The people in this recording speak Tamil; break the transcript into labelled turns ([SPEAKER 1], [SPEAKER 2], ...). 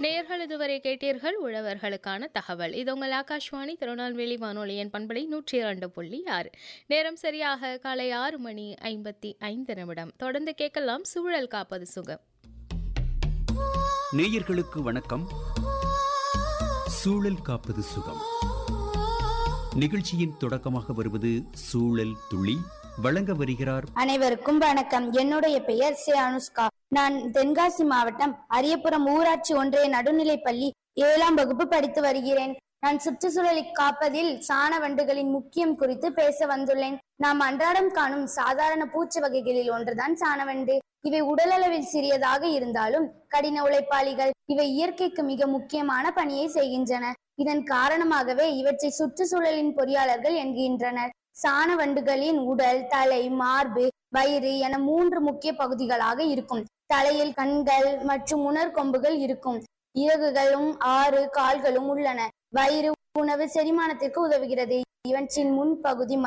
[SPEAKER 1] நேர்கள் இதுவரை கேட்டீர்கள் உழவர்களுக்கான தகவல் இது உங்கள் ஆகாஷ்வாணி திருநெல்வேலி வானொலியின் பண்பலை நூற்றி இரண்டு புள்ளி ஆறு நேரம் சரியாக காலை ஆறு மணி ஐம்பத்தி ஐந்து நிமிடம் தொடர்ந்து கேட்கலாம் சூழல் காப்பது சுகம்
[SPEAKER 2] நேயர்களுக்கு வணக்கம் சூழல் காப்பது சுகம் நிகழ்ச்சியின் தொடக்கமாக வருவது சூழல் துளி வழங்க வருகிறார்
[SPEAKER 3] அனைவருக்கும் வணக்கம் என்னுடைய பெயர் சே அனுஷ்கா நான் தென்காசி மாவட்டம் அரியபுரம் ஊராட்சி ஒன்றிய நடுநிலைப்பள்ளி ஏழாம் வகுப்பு படித்து வருகிறேன் நான் சுற்றுச்சூழலை காப்பதில் சாண வண்டுகளின் முக்கியம் குறித்து பேச வந்துள்ளேன் நாம் அன்றாடம் காணும் சாதாரண பூச்சி வகைகளில் ஒன்றுதான் சாணவண்டு இவை உடலளவில் சிறியதாக இருந்தாலும் கடின உழைப்பாளிகள் இவை இயற்கைக்கு மிக முக்கியமான பணியை செய்கின்றன இதன் காரணமாகவே இவற்றை சுற்றுச்சூழலின் பொறியாளர்கள் என்கின்றனர் சாண வண்டுகளின் உடல் தலை மார்பு வயிறு என மூன்று முக்கிய பகுதிகளாக இருக்கும் தலையில் கண்கள் மற்றும் உணர்கொம்புகள் இருக்கும் இறகுகளும் ஆறு கால்களும் உள்ளன வயிறு உணவு செரிமானத்திற்கு உதவுகிறது இவற்றின் முன்பகுதி